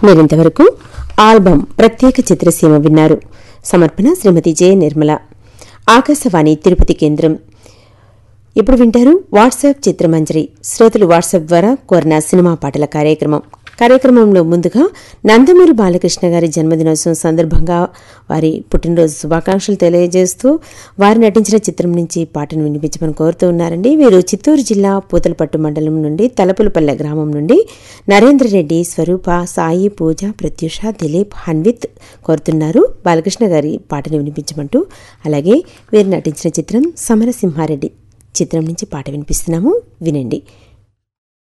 మీరింతవరకు ఆల్బం ప్రత్యేక చిత్రసీమ విన్నారు సమర్పణ శ్రీమతి జె నిర్మల ఆకాశవాణి తిరుపతి కేంద్రం ఇప్పుడు వింటారు వాట్సాప్ చిత్రమంజరి శ్రోతలు వాట్సాప్ ద్వారా కోరిన సినిమా పాటల కార్యక్రమం కార్యక్రమంలో ముందుగా నందమూరి బాలకృష్ణ గారి జన్మదినోత్సవం సందర్భంగా వారి పుట్టినరోజు శుభాకాంక్షలు తెలియజేస్తూ వారు నటించిన చిత్రం నుంచి పాటను వినిపించమని కోరుతూ ఉన్నారండి వీరు చిత్తూరు జిల్లా పూతలపట్టు మండలం నుండి తలపులపల్లె గ్రామం నుండి నరేంద్ర రెడ్డి స్వరూప సాయి పూజ ప్రత్యూష దిలీప్ హన్విత్ కోరుతున్నారు బాలకృష్ణ గారి పాటను వినిపించమంటూ అలాగే వీరు నటించిన చిత్రం సమరసింహారెడ్డి చిత్రం నుంచి పాట వినిపిస్తున్నాము వినండి